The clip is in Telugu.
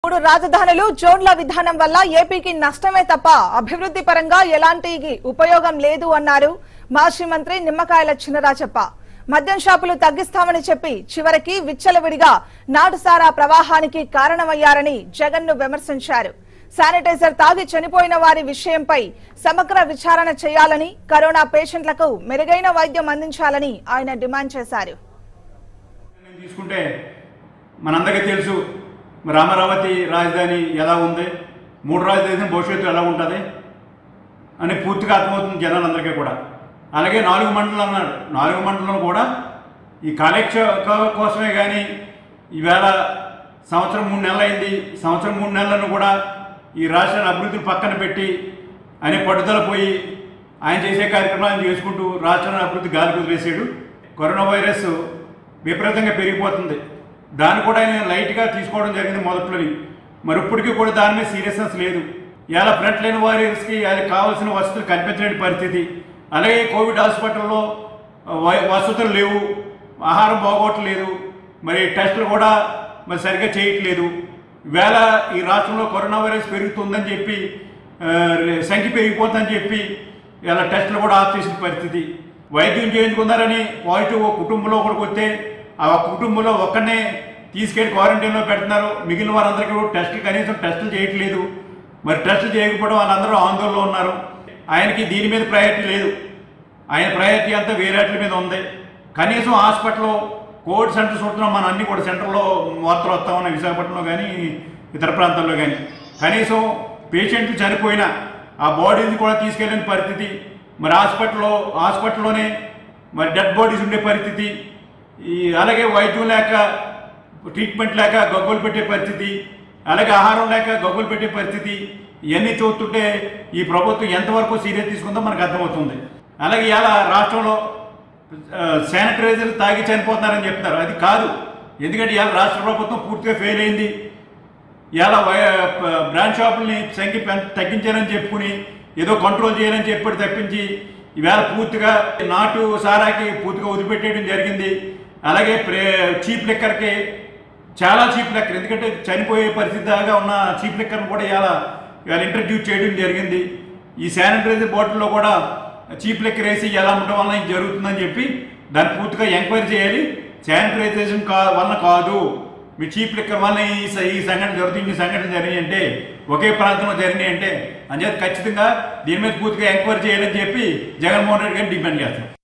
మూడు రాజధానులు జోన్ల విధానం వల్ల ఏపీకి నష్టమే తప్ప అభివృద్ధి పరంగా ఎలాంటి ఉపయోగం లేదు అన్నారు మాజీ మంత్రి నిమ్మకాయల చినరాజప్ప మద్యం షాపులు తగ్గిస్తామని చెప్పి చివరికి విచ్చలవిడిగా నాటుసారా ప్రవాహానికి కారణమయ్యారని జగన్ ను విమర్శించారు శానిటైజర్ తాగి చనిపోయిన వారి విషయంపై సమగ్ర విచారణ చేయాలని కరోనా పేషెంట్లకు మెరుగైన వైద్యం అందించాలని ఆయన డిమాండ్ చేశారు నేను తీసుకుంటే మనందరికీ తెలుసు మరి అమరావతి రాజధాని ఎలా ఉంది మూడు రాజధాని భవిష్యత్తు ఎలా ఉంటుంది అని పూర్తిగా అర్థమవుతుంది జనాలందరికీ కూడా అలాగే నాలుగు మండలం అన్నాడు నాలుగు మండలం కూడా ఈ కాలక్ష క- కోసమే కానీ ఈవేళ సంవత్సరం మూడు నెలలు అయింది సంవత్సరం మూడు నెలలను కూడా ఈ రాష్ట్రాన్ని అభివృద్ధిని పక్కన పెట్టి ఆయన పట్టుదల పోయి ఆయన చేసే కార్యక్రమాలను చేసుకుంటూ రాష్ట్రాన్ని అభివృద్ధి గాలి కుదిరేసాడు కరోనా వైరస్ విపరీతంగా పెరిగిపోతుంది దాన్ని కూడా ఆయన లైట్గా తీసుకోవడం జరిగింది మొదట్లోని మరి ఇప్పటికీ కూడా దాని మీద సీరియస్నెస్ లేదు ఇలా ఫ్రంట్ లైన్ వారియర్స్కి వాళ్ళకి కావాల్సిన వసతులు కల్పించలేని పరిస్థితి అలాగే కోవిడ్ హాస్పిటల్లో వ- వసతులు లేవు ఆహారం బాగోట్లేదు మరి టెస్టులు కూడా మరి సరిగ్గా చేయట్లేదు ఈవేళ ఈ రాష్ట్రంలో కరోనా వైరస్ పెరుగుతుందని చెప్పి ఆ, సంఖ్య పెరిగిపోతుందని చెప్పి ఇలా టెస్టులు కూడా ఆఫ్ చేసిన పరిస్థితి వైద్యం చేయించుకున్నారని పాజిటివ్ ఒక కుటుంబంలో ఒకరికి వస్తే ఆ ఒక్క కుటుంబంలో ఒక్కనే తీసుకెళ్లి క్వారంటైన్లో పెడుతున్నారు మిగిలిన వారందరికీ కూడా టెస్టులు కనీసం టెస్టులు చేయట్లేదు మరి టెస్టులు చేయకపోవడం వాళ్ళందరూ ఆందోళనలో ఉన్నారు ఆయనకి దీని మీద ప్రయారిటీ లేదు ఆయన ప్రయారిటీ అంతా వేరేట్ల మీద ఉంది కనీసం హాస్పిటల్లో కోవిడ్ సెంటర్ చూస్తున్నాం మన అన్ని కూడా సెంటర్లో వార్తలు వస్తా ఉన్నాయి విశాఖపట్నంలో కానీ ఇతర ప్రాంతాల్లో కానీ కనీసం పేషెంట్లు చనిపోయినా ఆ బాడీని కూడా తీసుకెళ్ళని పరిస్థితి మరి హాస్పిటల్లో హాస్పిటల్లోనే మరి డెడ్ బాడీస్ ఉండే పరిస్థితి ఈ అలాగే వైద్యం లేక ట్రీట్మెంట్ లేక గగ్గులు పెట్టే పరిస్థితి అలాగే ఆహారం లేక గగ్గులు పెట్టే పరిస్థితి ఇవన్నీ చూస్తుంటే ఈ ప్రభుత్వం ఎంతవరకు సీరియస్ తీసుకుందో మనకు అర్థమవుతుంది అలాగే ఇలా రాష్ట్రంలో శానిటైజర్ తాగి చనిపోతున్నారని చెప్తున్నారు అది కాదు ఎందుకంటే ఇవాళ రాష్ట్ర ప్రభుత్వం పూర్తిగా ఫెయిల్ అయింది ఇలా బ్రాంచ్ షాపుల్ని సంఖ్య పెం- తగ్గించారని చెప్పుకుని ఏదో కంట్రోల్ చేయాలని చెప్పి తప్పించి ఈవేళ పూర్తిగా నాటు సారాకి పూర్తిగా వదిలిపెట్టేయడం జరిగింది అలాగే ప్రే చీప్ లెక్కర్కి చాలా చీప్ లెక్కర్ ఎందుకంటే చనిపోయే పరిస్థితి దాకా ఉన్న చీప్ లెక్కర్ని కూడా ఇలా ఇవాళ ఇంట్రడ్యూస్ చేయడం జరిగింది ఈ శానిటైజర్ బాటిల్లో కూడా చీప్ లెక్కర్ వేసి ఎలా ఉండటం వల్ల ఇది జరుగుతుందని చెప్పి దాన్ని పూర్తిగా ఎంక్వైరీ చేయాలి శానిటైజేషన్ కా వలన కాదు మీ చీప్ లిక్కర్ వల్ల ఈ స- ఈ సంఘటన జరుగుతుంది ఈ సంఘటన జరిగినాయి అంటే ఒకే ప్రాంతంలో జరిగినాయి అంటే అంచేత ఖచ్చితంగా దీని మీద పూర్తిగా ఎంక్వైరీ చేయాలని చెప్పి జగన్మోహన్ రెడ్డి గారిని డిమాండ్ చేస్తాం